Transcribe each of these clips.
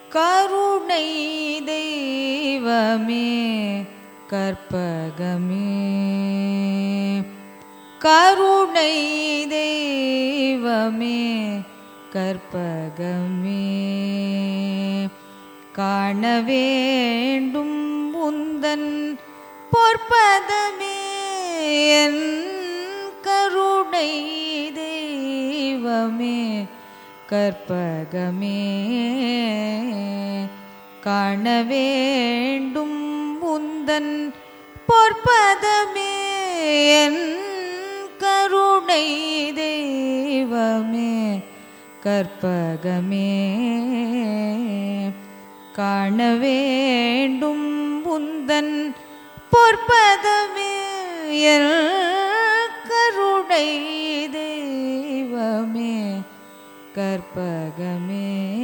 கருணை தெய்வமே கற்பகமே கருணை தெய்வமே கற்பகமே காண வேண்டும் உந்தன் பொற்பதமே என் கருணை தெய்வமே கற்பகமே காண வேண்டும் உந்தன் பொற்பதமே என் கருணை தெய்வமே கற்பகமே காண வேண்டும் உந்தன் பொற்பதமே என் கருணை தெய்வமே கற்பகமே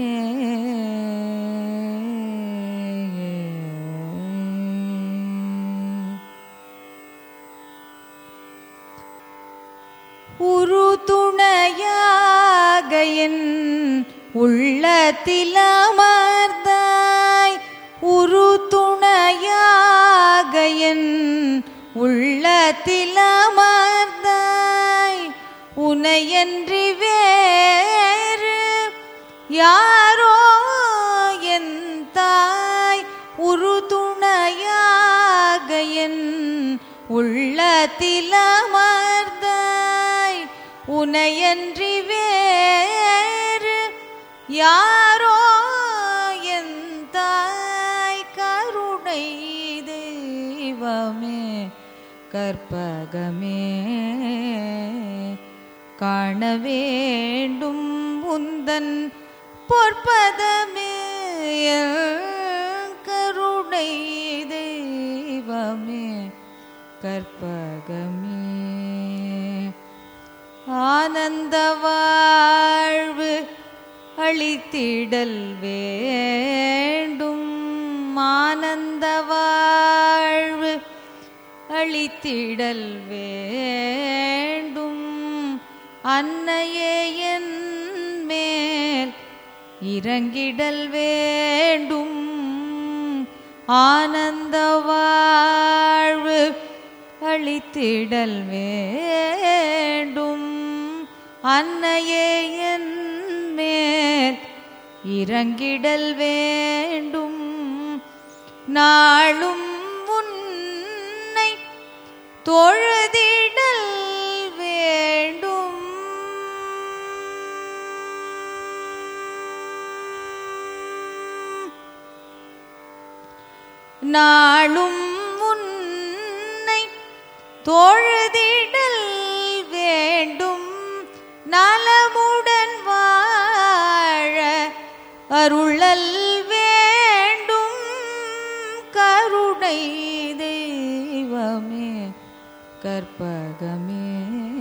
உரு துணையாக என் உள்ளத்தில் அமர்ந்தாய் உரு துணையாக என் உள்ளத்தில் அமர்ந்தாய் உனையன்றி வேறு யாரோ என் தாய் உறுதுணையாக என் உள்ளத்தில் அமர்ந்தாய் உனையன்றி வேறு யாரோ என் தாய் கருணை தெய்வமே கற்பகமே காண வேண்டும் உந்தன் பொற்பதமே என் கருணை தெய்வமே கற்பகமே ஆனந்த வாழ்வு அளித்திடல் வேண்டும் ஆனந்த வாழ்வு அளித்திடல் வேண்டும் அன்னையே என் மேல் இறங்கிடல் வேண்டும் ஆனந்த வாழ்வு அளித்திடல் வேண்டும் அன்னையே என் மேல் இறங்கிடல் வேண்டும் நாளும் உன்னை தொழுதிடல் வேண்டும் நாளும் உன்னை தொழுதிடல் வேண்டும் நலமுடன் வாழ அருளல் வேண்டும் கருணை தெய்வமே கற்பகமே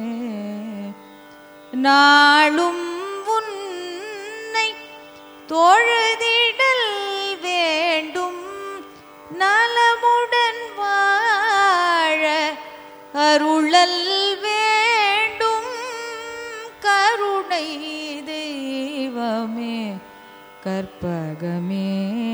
நாளும் உன்னை தொழுதிடல் வேண்டும் நலமுடன் வாழ அருளல் வேண்டும் கருணை தெய்வமே கற்பகமே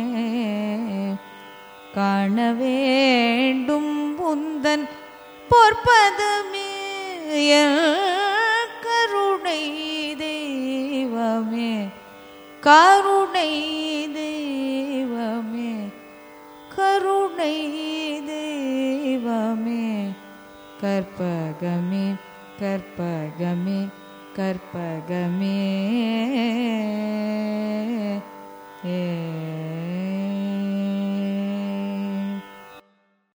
காண வேண்டும் உந்தன் பொற்பதமே என் கருணை தெய்வமே கருணை தெய்வமே கருணை தெய்வமே கற்பகமே கற்பகமே கற்பகமே